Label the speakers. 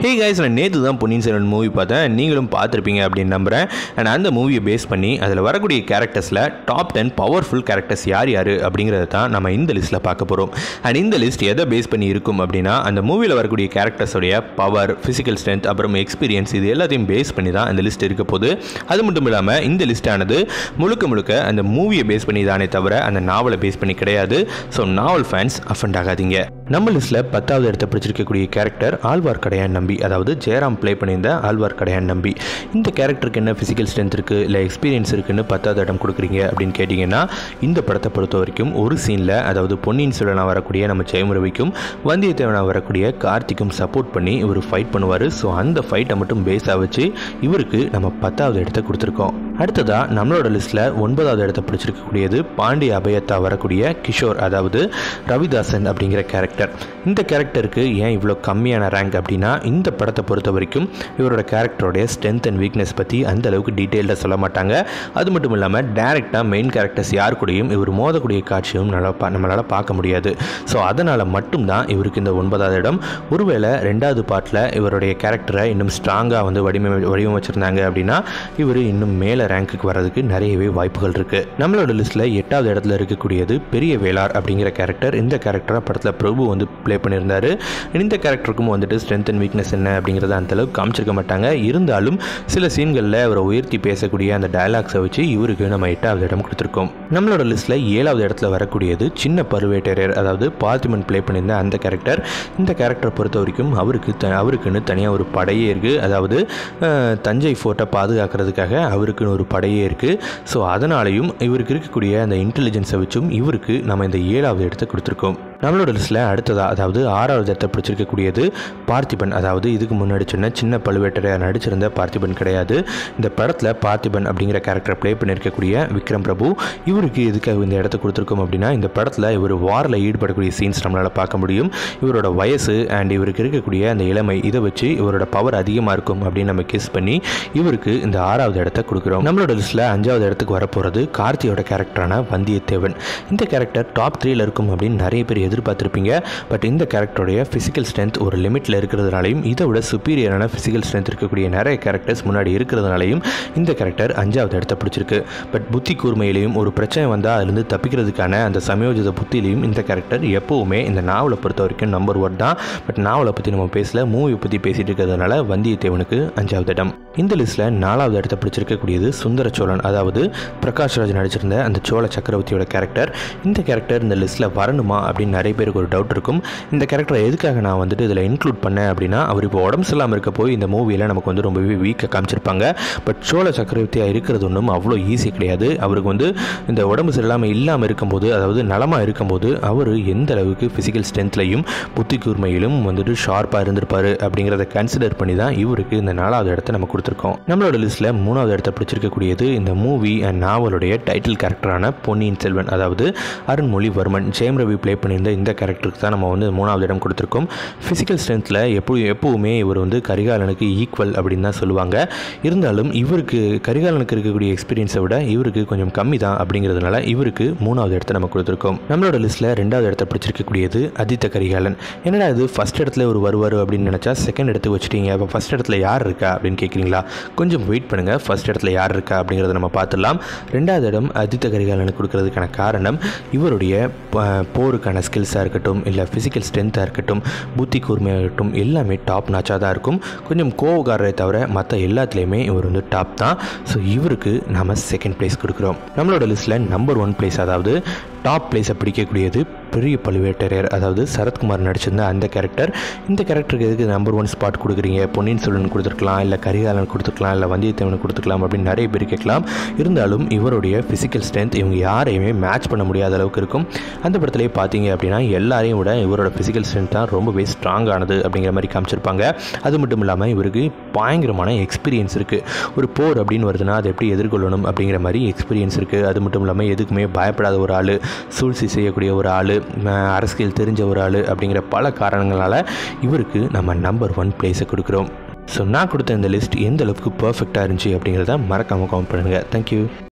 Speaker 1: hey guys நான் நேற்று தான் பொன்னியின் செல்வன் மூவி பார்த்தேன் நீங்களும் பார்த்துருப்பீங்க அப்படின்னு நம்புகிறேன் அண்ட் அந்த மூவியை பேஸ் பண்ணி அதில் வரக்கூடிய கேரக்டர்ஸில் டாப் டென் பவர்ஃபுல் கேரக்டர்ஸ் யார் யார் அப்படிங்கிறத தான் நம்ம இந்த லிஸ்ட்டில் பார்க்க போகிறோம் அண்ட் இந்த லிஸ்ட் எதை பேஸ் பண்ணி இருக்கும் அப்படின்னா அந்த மூவியில் வரக்கூடிய கேரக்டர்ஸோடைய பவர் ஃபிசிக்கல் ஸ்ட்ரென்த் அப்புறம் எக்ஸ்பீரியன்ஸ் இது எல்லாத்தையும் பேஸ் பண்ணி தான் அந்த லிஸ்ட் இருக்க போகுது அது மட்டும் இல்லாமல் இந்த லிஸ்ட்டானது முழுக்க முழுக்க அந்த மூவியை பேஸ் பண்ணி தானே தவிர அந்த நாவலை பேஸ் பண்ணி கிடையாது ஸோ நாவல் ஃபேன்ஸ் அஃபண்ட் ஆகாதீங்க நம்ம லிஸ்ட்டில் பத்தாவது இடத்த பிடிச்சிருக்கக்கூடிய கேரக்டர் ஆழ்வார்க்கடையான் நம்பி அதாவது ஜெயராம் ப்ளே பண்ணியிருந்த ஆழ்வார்க்கடையான் நம்பி இந்த கேரக்டருக்கு என்ன ஃபிசிக்கல் ஸ்ட்ரென்த் இருக்குது இல்லை எக்ஸ்பீரியன்ஸ் இருக்குன்னு பத்தாவது இடம் கொடுக்குறீங்க அப்படின்னு கேட்டிங்கன்னா இந்த படத்தை பொறுத்த வரைக்கும் ஒரு சீனில் அதாவது பொன்னியின் செல்வனாக வரக்கூடிய நம்ம ஜெயமுரவிக்கும் வந்தியத்தேவனாக வரக்கூடிய கார்த்திக்கும் சப்போர்ட் பண்ணி இவர் ஃபைட் பண்ணுவார் ஸோ அந்த ஃபைட்டை மட்டும் பேஸாக வச்சு இவருக்கு நம்ம பத்தாவது இடத்த கொடுத்துருக்கோம் அடுத்ததாக நம்மளோட லிஸ்ட்டில் ஒன்பதாவது இடத்த பிடிச்சிருக்கக்கூடியது பாண்டிய அபயத்தா வரக்கூடிய கிஷோர் அதாவது ரவிதாசன் அப்படிங்கிற கேரக்டர் இந்த கேரக்டருக்கு ஏன் இவ்வளோ கம்மியான ரேங்க் அப்படின்னா இந்த படத்தை பொறுத்த வரைக்கும் இவரோட கேரக்டரோடைய ஸ்ட்ரென்த் அண்ட் வீக்னஸ் பற்றி அந்த அளவுக்கு டீட்டெயில்டாக சொல்ல மாட்டாங்க அது மட்டும் இல்லாமல் டேரெக்டாக மெயின் கேரக்டர்ஸ் யார் கூடயும் இவர் மோதக்கூடிய காட்சியும் நல்லா பா நம்மளால் பார்க்க முடியாது ஸோ அதனால் மட்டும்தான் இவருக்கு இந்த ஒன்பதாவது இடம் ஒருவேளை ரெண்டாவது பாட்டில் இவருடைய கேரக்டரை இன்னும் ஸ்ட்ராங்காக வந்து வடிவமை வடிவமைச்சிருந்தாங்க அப்படின்னா இவர் இன்னும் மேலே ரேங்க்குக்கு வர்றதுக்கு நிறையவே வாய்ப்புகள் இருக்குது நம்மளோட லிஸ்ட்டில் எட்டாவது இடத்துல இருக்கக்கூடியது பெரிய வேளார் அப்படிங்கிற கேரக்டர் இந்த கேரக்டராக படத்தில் பிரபு வந்து ப்ளே பண்ணியிருந்தாரு இந்த கேரக்டருக்கும் வந்துட்டு ஸ்ட்ரென்த் அண்ட் வீக்னஸ் என்ன அப்படிங்கிறத அந்த அளவுக்கு காமிச்சிருக்க மாட்டாங்க இருந்தாலும் சில சீன்களில் அவரை உயர்த்தி பேசக்கூடிய அந்த டயலாக்ஸை வச்சு இவருக்கு நம்ம எட்டாவது இடம் கொடுத்துருக்கோம் நம்மளோட லிஸ்ட்டில் ஏழாவது இடத்துல வரக்கூடியது சின்ன பருவேட்டரையர் அதாவது பார்த்திமன் ப்ளே பண்ணியிருந்த அந்த கேரக்டர் இந்த கேரக்டரை பொறுத்த வரைக்கும் அவருக்கு த அவருக்குன்னு தனியாக ஒரு படையே இருக்குது அதாவது அஹ், தஞ்சை ஃபோர்ட்டை பாதுகாக்கிறதுக்காக அவருக்குன்னு ஒரு படையே இருக்குது ஸோ அதனாலையும் இவருக்கு இருக்கக்கூடிய அந்த இன்டெலிஜென்ஸை வச்சும் இவருக்கு நம்ம இந்த ஏழாவது இடத்தை கொடுத்துருக்கோம் நம்மளோட லிஸ்ட்டில் அடுத்ததாக அதாவது ஆறாவது இடத்தை பிடிச்சிருக்கக்கூடியது பார்த்திபன் அதாவது இதுக்கு முன்னாடி சொன்ன சின்ன பழுவேட்டரையர் நடிச்சிருந்த பார்த்திபன் கிடையாது இந்த படத்தில் பார்த்திபன் அப்படிங்கிற கேரக்டர் ப்ளே பண்ணியிருக்கக்கூடிய விக்ரம் பிரபு இவருக்கு எதுக்காக இந்த இடத்த கொடுத்துருக்கோம் அப்படின்னா இந்த படத்தில் இவர் வாரில் ஈடுபடக்கூடிய சீன்ஸ் நம்மளால் பார்க்க முடியும் இவரோட வயசு அண்ட் இவருக்கு இருக்கக்கூடிய அந்த இளமை இதை வச்சு இவரோட பவர் அதிகமாக இருக்கும் அப்படின்னு நம்ம கிஸ் பண்ணி இவருக்கு இந்த ஆறாவது இடத்த கொடுக்குறோம் நம்மளோட லிஸ்ட்டில் அஞ்சாவது இடத்துக்கு வரப்போகிறது கார்த்தியோட கேரக்டரான வந்தியத்தேவன் இந்த கேரக்டர் டாப் த்ரீல இருக்கும் அப்படின்னு நிறைய பேர் எதிர்பார்த்துருப்பீங்க பட் இந்த கேரக்டருடைய ஃபிசிக்கல் ஸ்ட்ரென்த் ஒரு லிமிட்டில் இருக்கிறதுனாலையும் இதை விட சுப்பீரியரான ஃபிசிக்கல் ஸ்ட்ரென்த் இருக்கக்கூடிய நிறைய கேரக்டர்ஸ் முன்னாடி இருக்கிறதுனாலையும் இந்த கேரக்டர் அஞ்சாவது இடத்த பிடிச்சிருக்கு பட் புத்தி கூர்மையிலையும் ஒரு பிரச்சனை வந்தால் அதுலேருந்து தப்பிக்கிறதுக்கான அந்த சமயோஜித புத்தியிலையும் இந்த கேரக்டர் எப்போவுமே இந்த நாவலை பொறுத்த வரைக்கும் நம்பர் ஒன் தான் பட் நாவலை பற்றி நம்ம பேசல மூவி பற்றி பேசிட்டு இருக்கிறதுனால வந்தியத்தேவனுக்கு அஞ்சாவது இடம் இந்த லிஸ்ட்டில் நாலாவது இடத்த பிடிச்சிருக்கக்கூடியது சுந்தர சோழன் அதாவது பிரகாஷ் ராஜ் நடிச்சிருந்த அந்த சோழ சக்கரவர்த்தியோட கேரக்டர் இந்த கேரக்டர் இந்த லிஸ்ட்டில் வரணுமா அப்படின்னு நிறைய பேருக்கு ஒரு டவுட் இருக்கும் இந்த கேரக்டரை எதுக்காக நான் வந்துட்டு இதில் இன்க்ளூட் பண்ணேன் அப்படின்னா அவர் இப்போ உடம்பு சரியில்லாமல் இருக்க போய் இந்த மூவியில் நமக்கு வந்து ரொம்பவே வீக்காக காமிச்சிருப்பாங்க பட் சோழ சக்கரவர்த்தியாக இருக்கிறது ஒன்றும் அவ்வளோ ஈஸி கிடையாது அவருக்கு வந்து இந்த உடம்பு சரியில்லாமல் இல்லாமல் இருக்கும்போது அதாவது நலமாக இருக்கும்போது அவர் எந்த அளவுக்கு ஃபிசிக்கல் ஸ்ட்ரென்த்லையும் புத்தி கூர்மையிலும் வந்துட்டு ஷார்ப்பாக இருந்திருப்பாரு அப்படிங்கிறத கன்சிடர் பண்ணி தான் இவருக்கு இந்த நாலாவது இடத்த நம்ம கொடுத்துருக்கோம் நம்மளோட லிஸ்ட்டில் மூணாவது இடத்த பிடிச்சிருக்கக்கூடியது இந்த மூவி அண்ட் நாவலுடைய டைட்டில் கேரக்டரான பொன்னியின் செல்வன் அதாவது அருண்மொழிவர்மன் ஜெயம் ரவி ப்ளே பண்ணியிருந்த இந்த கேரக்டருக்கு தான் நம்ம வந்து மூணாவது இடம் கொடுத்துருக்கோம் ஃபிசிக்கல் ஸ்ட்ரென்த்தில் எப்போ எப்போவுமே இவர் வந்து கரிகாலனுக்கு ஈக்குவல் அப்படின்னு தான் சொல்லுவாங்க இருந்தாலும் இவருக்கு கரிகாலனுக்கு இருக்கக்கூடிய எக்ஸ்பீரியன்ஸை விட இவருக்கு கொஞ்சம் கம்மி தான் அப்படிங்கிறதுனால இவருக்கு மூணாவது இடத்த நம்ம கொடுத்துருக்கோம் நம்மளோட லிஸ்ட்டில் ரெண்டாவது இடத்த பிடிச்சிருக்கக்கூடியது அதித்த கரிகாலன் என்னடா இது ஃபஸ்ட் இடத்துல ஒரு வருவார் அப்படின்னு நினச்சா செகண்ட் இடத்துக்கு வச்சுட்டீங்க அப்போ ஃபஸ்ட் இடத்துல யார் இருக்கா அப்படின்னு கேட்குறீங்களா கொஞ்சம் வெயிட் பண்ணுங்கள் ஃபஸ்ட் இடத்துல யார் இருக்கா அப்படிங்கிறத நம்ம பார்த்துடலாம் ரெண்டாவது இடம் அதித்த கரிகாலனுக்கு கொடுக்கறதுக்கான காரணம் இவருடைய ப- போருக்கான ஸ்கில்ஸாக இருக்கட்டும் இல்லை ஃபிசிக்கல் ஸ்ட்ரென்த்தாக இருக்கட்டும் புத்தி கூர்மையாக இருக்கட்டும் எல்லாமே டாப் நாச்சாக தான் இருக்கும் கொஞ்சம் கோவக்காரரை தவிர மற்ற எல்லாத்துலேயுமே இவர் வந்து டாப் தான் ஸோ இவருக்கு நாம் செகண்ட் ப்ளேஸ் கொடுக்குறோம் நம்மளோட லிஸ்ட்டில் நம்பர் ஒன் ப்ளேஸ் அதாவது டாப் பிளேஸை பிடிக்கக்கூடியது பெரிய பழுவேட்டரையர் அதாவது சரத்குமார் நடிச்சிருந்த அந்த கேரக்டர் இந்த கேரக்டருக்கு எதுக்கு நம்பர் ஒன் ஸ்பாட் கொடுக்குறீங்க பொன்னியின் செல்வன் கொடுத்துருக்கலாம் இல்லை கரிகாலன் கொடுத்துருக்கலாம் இல்லை வந்தியத்தேவன் கொடுத்துருக்கலாம் அப்படின்னு நிறைய பேர் கேட்கலாம் இருந்தாலும் இவருடைய ஃபிசிக்கல் ஸ்ட்ரென்த் இவங்க யாரையுமே மேட்ச் பண்ண முடியாத அளவுக்கு இருக்கும் அந்த படத்துலேயே பார்த்தீங்க அப்படின்னா எல்லாரையும் விட இவரோட ஃபிசிக்கல் ஸ்ட்ரென்த் தான் ரொம்பவே ஸ்ட்ராங்கானது அப்படிங்கிற மாதிரி காமிச்சிருப்பாங்க அது மட்டும் இல்லாமல் இவருக்கு பயங்கரமான எக்ஸ்பீரியன்ஸ் இருக்குது ஒரு போர் அப்படின்னு வருதுன்னா அதை எப்படி எதிர்கொள்ளணும் அப்படிங்கிற மாதிரி எக்ஸ்பீரியன்ஸ் இருக்குது அது மட்டும் இல்லாமல் எதுக்குமே பயப்படாத ஒரு ஆள் சூழ்ச்சி செய்யக்கூடிய ஒரு ஆள் அரசியல் தெரிஞ்ச ஒரு ஆள் அப்படிங்கிற பல காரணங்களால் இவருக்கு நம்ம நம்பர் ஒன் பிளேஸை கொடுக்குறோம் ஸோ நான் கொடுத்த இந்த லிஸ்ட் எந்த அளவுக்கு பர்ஃபெக்டாக இருந்துச்சு அப்படிங்கிறத மறக்காமல் கமெண்ட் பண்ணுங்கள் தேங்க்யூ